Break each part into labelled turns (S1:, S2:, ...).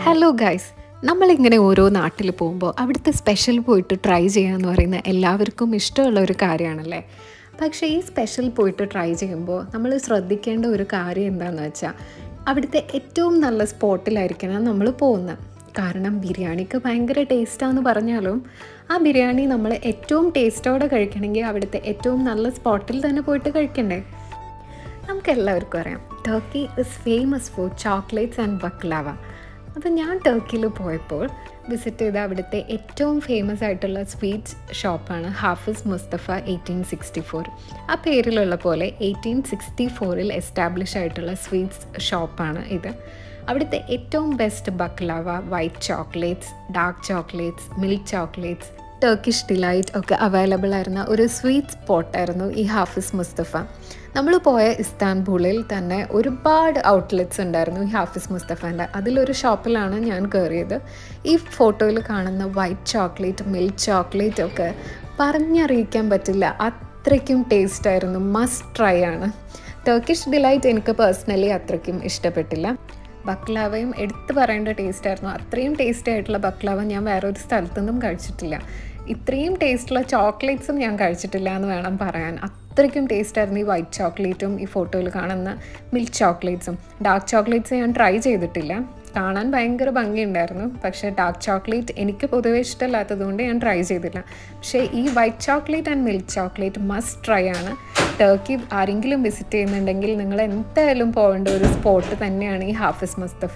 S1: hello guys നമ്മളിങ്ങനെ ഓരോ നാട്ടിൽ പോകുമ്പോൾ അവിടുത്തെ സ്പെഷ്യൽ പോയിട്ട് ട്രൈ ചെയ്യുക എന്ന് പറയുന്ന എല്ലാവർക്കും ഇഷ്ടമുള്ള ഒരു കാര്യമാണല്ലേ പക്ഷേ ഈ സ്പെഷ്യൽ പോയിട്ട് ട്രൈ ചെയ്യുമ്പോൾ നമ്മൾ ശ്രദ്ധിക്കേണ്ട ഒരു കാര്യം എന്താണെന്ന് വെച്ചാൽ അവിടുത്തെ ഏറ്റവും നല്ല സ്പോട്ടിലായിരിക്കണം നമ്മൾ പോകുന്നത് കാരണം ബിരിയാണിക്ക് ഭയങ്കര ടേസ്റ്റാന്ന് പറഞ്ഞാലും ആ ബിരിയാണി നമ്മൾ ഏറ്റവും ടേസ്റ്റോടെ കഴിക്കണമെങ്കിൽ അവിടുത്തെ ഏറ്റവും നല്ല സ്പോട്ടിൽ തന്നെ പോയിട്ട് കഴിക്കണ്ടേ നമുക്ക് എല്ലാവർക്കും അറിയാം Turkey is famous for chocolates and baklava അപ്പോൾ ഞാൻ ടർക്കിയിൽ പോയപ്പോൾ വിസിറ്റ് ചെയ്ത അവിടുത്തെ ഏറ്റവും ഫേമസ് ആയിട്ടുള്ള സ്വീറ്റ്സ് ഷോപ്പാണ് Hafiz Mustafa eighteen sixty four ആ പേരിലുള്ള പോലെ എയ്റ്റീൻ സിക്സ്റ്റി ഫോറിൽ എസ്റ്റാബ്ലിഷ് ആയിട്ടുള്ള സ്വീറ്റ്സ് ഷോപ്പാണ് ഇത് അവിടുത്തെ ഏറ്റവും best baklava white chocolates dark chocolates milk chocolates Turkish delight ഒക്കെ അവൈലബിൾ ആയിരുന്ന ഒരു സ്വീറ്റ് സ്പോട്ടായിരുന്നു ഈ ഹാഫിസ് മുസ്തഫ നമ്മൾ പോയ ഇസ്താൻബുളിൽ തന്നെ ഒരുപാട് ഔട്ട്ലെറ്റ്സ് ഉണ്ടായിരുന്നു ഈ ഹാഫിസ് മുസ്തഫേൻ്റെ അതിലൊരു ഷോപ്പിലാണ് ഞാൻ കയറിയത് ഈ ഫോട്ടോയിൽ കാണുന്ന വൈറ്റ് ചോക്ലേറ്റ് മിൽക്ക് ചോക്ലേറ്റ് ഒക്കെ പറഞ്ഞറിയിക്കാൻ പറ്റില്ല അത്രയ്ക്കും ടേസ്റ്റ് ആയിരുന്നു മസ്റ്റ് ട്രൈ ആണ് ടർക്കിഷ് ഡിലൈറ്റ് എനിക്ക് പേഴ്സണലി അത്രയ്ക്കും ഇഷ്ടപ്പെട്ടില്ല ബക്ലാവയും എടുത്തു പറയേണ്ട ടേസ്റ്റ് ആയിരുന്നു അത്രയും ടേസ്റ്റി ആയിട്ടുള്ള ബക്ലാവ ഞാൻ വേറെ ഒരു സ്ഥലത്തുനിന്നും കഴിച്ചിട്ടില്ല ഇത്രയും ടേസ്റ്റുള്ള ചോക്ലേറ്റ്സും ഞാൻ കഴിച്ചിട്ടില്ല എന്ന് വേണം പറയാൻ അത്രയ്ക്കും ടേസ്റ്റ് ആയിരുന്നു ഈ വൈറ്റ് ചോക്ലേറ്റും ഈ ഫോട്ടോയിൽ കാണുന്ന മിൽക്ക് ചോക്ലേറ്റ്സും ഡാർക്ക് ചോക്ലേറ്റ്സ് ഞാൻ ട്രൈ ചെയ്തിട്ടില്ല കാണാൻ ഭയങ്കര ഭംഗിയുണ്ടായിരുന്നു പക്ഷേ ഡാർക്ക് ചോക്ലേറ്റ് എനിക്ക് പൊതുവെ ഇഷ്ടമല്ലാത്തതുകൊണ്ട് ഞാൻ ട്രൈ ചെയ്തില്ല പക്ഷേ ഈ white chocolate and milk chocolate must try ആണ് ടർക്കി ആരെങ്കിലും വിസിറ്റ് ചെയ്യുന്നുണ്ടെങ്കിൽ നിങ്ങൾ എന്തായാലും പോകേണ്ട ഒരു സ്പോട്ട് തന്നെയാണ് ഈ ഹാഫിസ് മുസ്തഫ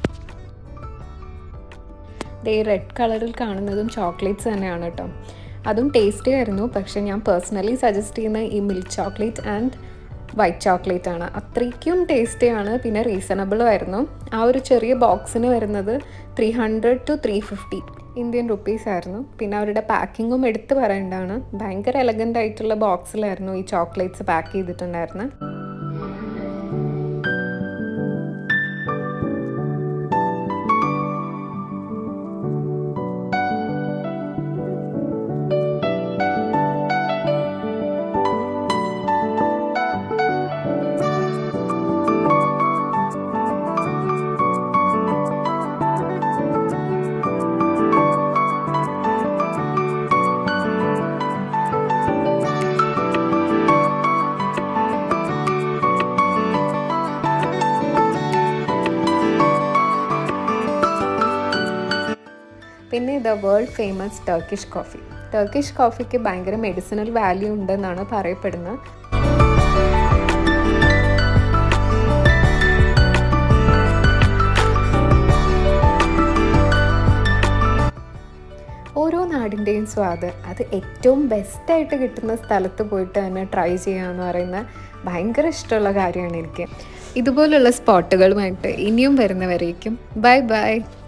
S1: ദേ റെഡ് കളറിൽ കാണുന്നതും ചോക്ലേറ്റ്സ് തന്നെയാണ് കേട്ടോ അതും ടേസ്റ്റി ആയിരുന്നു പക്ഷേ ഞാൻ പേഴ്സണലി സജസ്റ്റ് ചെയ്യുന്ന ഈ milk chocolate and white chocolate ആണ് അത്രയ്ക്കും ടേസ്റ്റിയാണ് പിന്നെ റീസണബിളും ആയിരുന്നു ആ ഒരു ചെറിയ ബോക്സിന് വരുന്നത് three hundred to three fifty Indian rupees ആയിരുന്നു പിന്നെ അവരുടെ പാക്കിങ്ങും എടുത്ത് പറയേണ്ടതാണ് ഭയങ്കര എലഗൻ്റ് ആയിട്ടുള്ള ബോക്സിലായിരുന്നു ഈ ചോക്ലേറ്റ്സ് പാക്ക് ചെയ്തിട്ടുണ്ടായിരുന്നത് പിന്നെ the world famous Turkish coffee Turkish കോഫിക്ക് ഭയങ്കര മെഡിസിനൽ വാല്യൂ ഉണ്ടെന്നാണ് പറയപ്പെടുന്നത് ഓരോ നാടിൻ്റെയും സ്വാദ് അത് ഏറ്റവും ബെസ്റ്റായിട്ട് കിട്ടുന്ന സ്ഥലത്ത് പോയിട്ട് തന്നെ ട്രൈ ചെയ്യുക എന്ന് പറയുന്ന ഭയങ്കര ഇഷ്ടമുള്ള കാര്യമാണ് എനിക്ക് ഇതുപോലുള്ള സ്പോട്ടുകളുമായിട്ട് ഇനിയും വരുന്നവരേക്കും ബൈ ബൈ